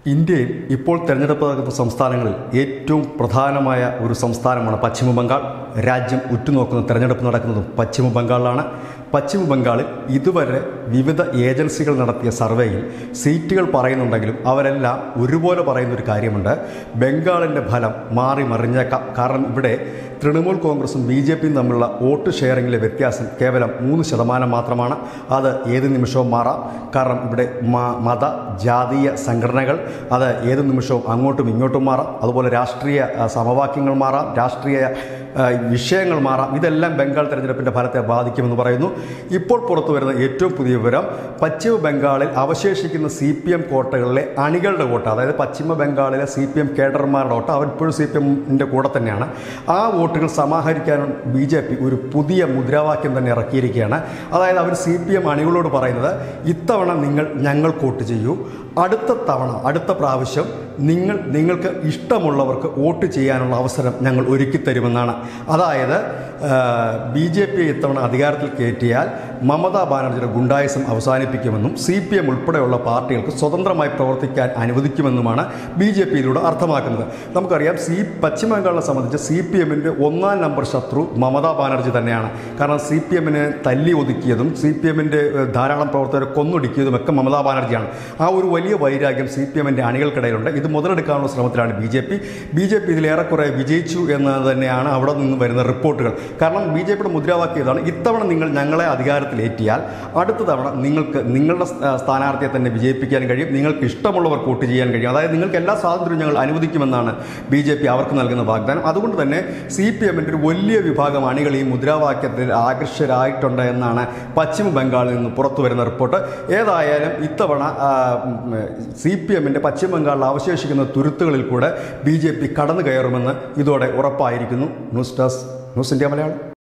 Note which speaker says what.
Speaker 1: ഇന്ത്യയിൽ ഇപ്പോൾ തിരഞ്ഞെടുപ്പ് നടക്കുന്ന സംസ്ഥാനങ്ങളിൽ ഏറ്റവും പ്രധാനമായ ഒരു സംസ്ഥാനമാണ് പശ്ചിമ ബംഗാൾ രാജ്യം ഉറ്റുനോക്കുന്ന തിരഞ്ഞെടുപ്പ് നടക്കുന്നതും പശ്ചിമ ബംഗാളിലാണ് പശ്ചിമ ബംഗാളിൽ ഇതുവരെ വിവിധ ഏജൻസികൾ നടത്തിയ സർവേയിൽ സീറ്റുകൾ പറയുന്നുണ്ടെങ്കിലും അവരെല്ലാം ഒരുപോലെ പറയുന്ന ഒരു കാര്യമുണ്ട് ബംഗാളിൻ്റെ ഫലം മാറി മറിഞ്ഞേക്കാം കാരണം ഇവിടെ തൃണമൂൽ കോൺഗ്രസും ബി ജെ പിയും തമ്മിലുള്ള വോട്ട് ഷെയറിങ്ങിലെ വ്യത്യാസം കേവലം മൂന്ന് ശതമാനം മാത്രമാണ് അത് ഏത് നിമിഷവും മാറാം കാരണം ഇവിടെ മ- മത ജാതീയ സംഘടനകൾ അത് ഏത് നിമിഷവും അങ്ങോട്ടും ഇങ്ങോട്ടും മാറാം അതുപോലെ രാഷ്ട്രീയ ആ, സമവാക്യങ്ങൾ മാറാം രാഷ്ട്രീയ ആ, വിഷയങ്ങൾ മാറാം ഇതെല്ലാം ബംഗാൾ തെരഞ്ഞെടുപ്പിൻ്റെ ഫലത്തെ ബാധിക്കുമെന്ന് പറയുന്നു ഇപ്പോൾ പുറത്തു വരുന്ന ഏറ്റവും പുതിയ വിവരം പശ്ചിമ ബംഗാളിൽ അവശേഷിക്കുന്ന സി പി എം കോട്ടകളിലെ അണികളുടെ വോട്ട് അതായത് പശ്ചിമ ബംഗാളിലെ സി പി എം കേഡർമാരുടെ വോട്ട് അവരിപ്പോഴും സി പി എമ്മിൻ്റെ കൂടെ തന്നെയാണ് ആ വോട്ടുകൾ സമാഹരിക്കാൻ ബി ജെ പി ഒരു പുതിയ മുദ്രാവാക്യം തന്നെ ഇറക്കിയിരിക്കുകയാണ് അതായത് അവർ സി പി എം അണികളോട് പറയുന്നത് ഇത്തവണ നിങ്ങൾ ഞങ്ങൾക്ക് വോട്ട് ചെയ്യൂ അടുത്ത തവണ അടുത്ത പ്രാവശ്യം നിങ്ങൾ നിങ്ങൾക്ക് ഇഷ്ടമുള്ളവർക്ക് വോട്ട് ചെയ്യാനുള്ള അവസരം ഞങ്ങൾ ഒരുക്കി തരുമെന്നാണ് അതായത് ബി ജെ പി ഇത്തവണ അധികാരത്തിൽ കയറ്റിയാൽ മമതാ ബാനർജിയുടെ ഗുണ്ടായുസം അവസാനിപ്പിക്കുമെന്നും സി പി എം ഉൾപ്പെടെയുള്ള പാർട്ടികൾക്ക് സ്വതന്ത്രമായി പ്രവർത്തിക്കാൻ അനുവദിക്കുമെന്നുമാണ് ബി ജെ പി ഇതിലൂടെ അർത്ഥമാക്കുന്നത് നമുക്കറിയാം സി പശ്ചിമ ബംഗാളിനെ സംബന്ധിച്ച് സി പി എമ്മിൻ്റെ ഒന്നാം നമ്പർ ശത്രു മമതാ ബാനർജി തന്നെയാണ് കാരണം സി പി എമ്മിനെ തല്ലി ഒതുക്കിയതും സി പി എമ്മിൻ്റെ ധാരാളം പ്രവർത്തകരെ കൊന്നൊടുക്കിയതും ഒക്കെ മമതാ ബാനർജിയാണ് ആ ഒരു വലിയ വൈരാഗ്യം സി പി എമ്മിൻ്റെ അണികൾക്കിടയിലുണ്ട് ഇത് മുതലെടുക്കാനുള്ള ശ്രമത്തിലാണ് B J P B J P ഇതിലേറെക്കുറെ വിജയിച്ചു എന്ന് തന്നെയാണ് അവിടെ നിന്ന് വരുന്ന റിപ്പോർട്ടുകൾ കാരണം ബി ജെ പിയുടെ മുദ്രാവാക്യം ഇതാണ് ഇത്തവണ നിങ്ങൾ ഞങ്ങളെ അധികാരത്തിലേറ്റിയാൽ അടുത്ത തവണ നിങ്ങൾക്ക് നിങ്ങളുടെ സ്ഥാ- സ്ഥാനാർത്ഥിയെ തന്നെ വിജയിപ്പിക്കാൻ കഴിയും നിങ്ങൾക്ക് ഇഷ്ടമുള്ളവർ വോട്ട് ചെയ്യാൻ കഴിയും അതായത് നിങ്ങൾക്ക് എല്ലാ സ്വാതന്ത്ര്യവും ഞങ്ങൾ അനുവദിക്കുമെന്നാണ് ബി ജെ പി അവർക്ക് നൽകുന്ന വാഗ്ദാനം അതുകൊണ്ട് തന്നെ സി പി എമ്മിൻ്റെ ഒരു വലിയ വിഭാഗം അണികൾ ഈ മുദ്രാവാക്യത്തിൽ ആകർഷരായിട്ടുണ്ട് എന്നാണ് പശ്ചിമ ബംഗാളിൽ നിന്ന് പുറത്തു വരുന്ന റിപ്പോർട്ട് ഏതായാലും ഇത്തവണ സി പി എമ്മിൻ്റെ പശ്ചിമ ബംഗാളിൽ അവശേഷിക്കുന്ന തുരുത്തുകളിൽ കൂടെ ബി ജെ പി കടന്നു കയറുമെന്ന് ഇതോടെ ഉറപ്പായിരിക്കുന്നു news desk news India Malayalam